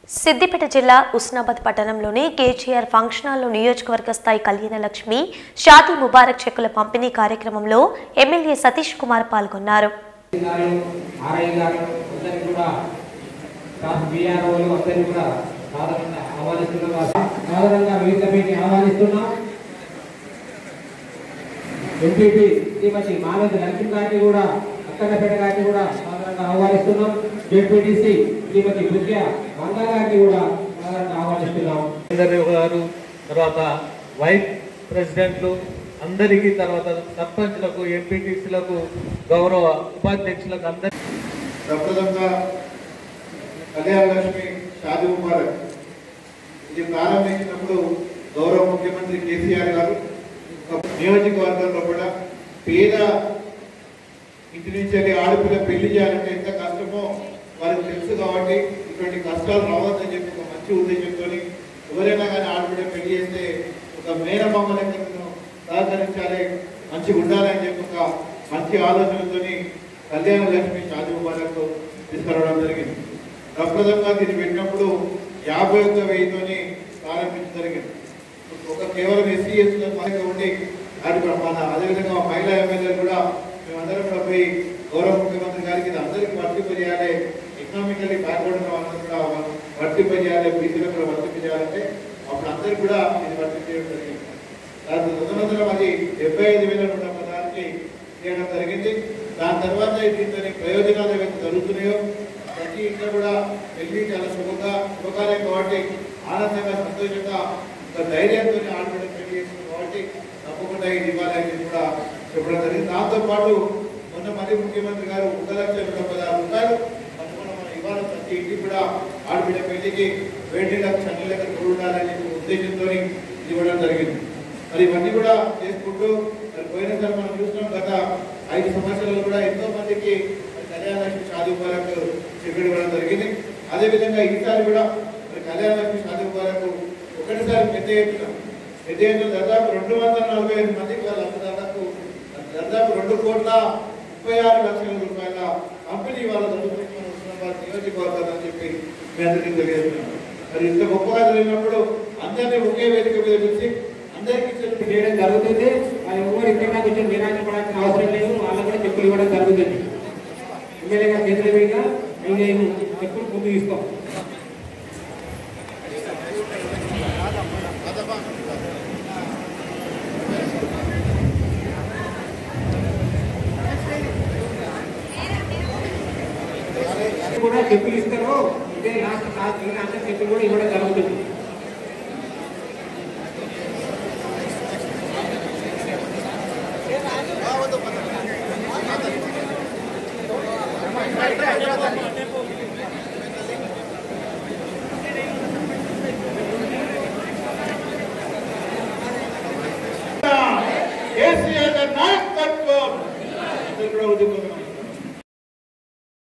సిద్దిపేట జిల్లా ఉస్నాబాద్ పట్టణంలోని KGR function హాల్లో నియోజకవర్గ స్థాయి కళ్యాణ లక్ష్మి షాదీ ముబారక్ చెక్కుల పంపిణీ కార్యక్రమంలో ఎమ్మెల్యే సతీష్ కుమార్ పాల్గొన్నారు గారు ఆర్ఐ గారు అందరినీ కూడా స్టాఫ్ బీఆర్ఓలు అందరినీ కూడా సాధారణంగా ఆహ్వానిస్తున్నాం సాధారణంగా వేదికపైకి ఆహ్వానిస్తున్నాం ఎంపీపీ శ్రీమతి మాలతి లక్ష్మి గారిని కూడా అక్కడపేట గారిని కూడా సాధారణంగా ఆహ్వానిస్తున్నాం జెడ్పీటీసీ శ్రీమతి బుద్ధ్య వంద గారిని కూడా సాధారణంగా ఆహ్వానిస్తున్నాం చంద్రబాబు గారు తర్వాత వైస్ ప్రెసిడెంట్లు అందరికీ తర్వాత సర్పంచ్లకు ఎంపీటీసీలకు గౌరవ ఉపాధ్యక్షులకు అందరికీ ప్రప్రథంగా కళ్యాణ లక్ష్మి షాదీ ముబారక్ ఇది ప్రారంభించినప్పుడు గౌరవ ముఖ్యమంత్రి కేసీఆర్ గారు ఒక నియోజకవర్గంలో కూడా పేద ఇంటి నుంచి వెళ్ళి ఆడపిల్ల పెళ్లి చేయాలంటే ఎంత కష్టమో వారికి తెలుసు కాబట్టి ఇటువంటి కష్టాలు రావద్దని చెప్పి ఒక మంచి ఉద్దేశంతో ఎవరైనా కానీ ఆడపిల్ల పెళ్లి చేస్తే ఒక మేనమామ లెక్కను సహకరించాలి మంచిగా ఉండాలని చెప్పి ఒక మంచి ఆలోచనతో కళ్యాణ లక్ష్మి షాదీ ముబారక్ తీసుకురావడం జరిగింది ప్రప్రదంగా దీన్ని పెట్టినప్పుడు యాభై ఒక్క వెయ్యితోని ప్రారంభించడం జరిగింది ఒక కేవలం ఎస్సీ ఎస్టీల మనకి ఉండి అది కూడా మన అదేవిధంగా మహిళా ఎమ్మెల్యేలు కూడా మేమందరం కూడా పోయి గౌరవ ముఖ్యమంత్రి గారికి ఇది అందరికీ వర్తింపజేయాలి ఎకనామికల్లీ బ్యాక్వర్డ్ ఉన్న వాళ్ళని కూడా వర్తింపజేయాలి బీసీలకు కూడా వర్తింపజేయాలంటే అప్పుడు అందరికీ కూడా ఇది వర్తించడం జరిగింది దాని తదనంతరం అది డెబ్బై ఐదు వేల నూట పదహారుకి చేయడం జరిగింది దాని తర్వాత దీంతో ప్రయోజనాలు ఏవైతే జరుగుతున్నాయో ప్రతి ఇంట్లో కూడా పెళ్లి చాలా శుభంగా శుభకార్యం కాబట్టి ఆనందంగా సంతోషంగా ఒక ధైర్యంతో ఆడబిడ్డ పెళ్లి చేస్తుంది కాబట్టి తప్పకుండా ఇది ఇవ్వాలని చెప్పి కూడా చెప్పడం జరిగింది దాంతో పాటు మొన్న మళ్ళీ ముఖ్యమంత్రి గారు ఒక లక్ష నూట పదహారు రూపాయలు తప్పకుండా మనం ఇవాళ ప్రతి ఇంటికి కూడా ఆడబిడ్డ పెళ్లికి వేడి లక్ష లెక్క చూడాలని చెప్పి ఉద్దేశంతో ఇవ్వడం జరిగింది మరి ఇవన్నీ కూడా చేసుకుంటూ మరి పోయినసారి మనం చూస్తున్నాం గత ఐదు సంవత్సరాలు కూడా ఎంతో మందికి మరి కళ్యాణ లక్ష్మి షాదీ ముబారక్ చెక్కుడు ఇవ్వడం జరిగింది అదేవిధంగా ఈసారి కూడా మరి కళ్యాణ లక్ష్మి షాదీ ముబారక్ ఒకటిసారి పెద్ద ఎత్తున పెద్ద ఎత్తున దాదాపు రెండు వందల నలభై ఐదు మందికి వాళ్ళ దాదాపు దాదాపు రెండు కోట్ల ముప్పై ఆరు లక్షల రూపాయల కంపెనీ వాళ్ళ జరుగుతుంది మన ఉస్మానాబాద్ నియోజకవర్గాలు అని చెప్పి మీ అందరికీ తెలియజేస్తున్నాం మరి ఇంత గొప్పగా జరిగినప్పుడు అందరినీ ఒకే వేదిక మీద పిలిచి అందరికీ చెప్పి చేయడం జరుగుతుంది అది ఎవరు ఇక్కడ కొంచెం నిరాశపడాల్సిన అవసరం లేదు వాళ్ళకు కూడా చెప్పులు ఇవ్వడం జరుగుతుంది ఎమ్మెల్యే గారు చేతుల మీద మేము చెప్పులు ముందు ఇస్తాం కూడా చెప్పులు ఇస్తారు ఇదే లాస్ట్ కాదు అందరి చెప్పులు కూడా ఇవ్వడం జరుగుతుంది కేసీఆర్ గారి నాయకత్వం అందరూ కూడా ఉద్యమం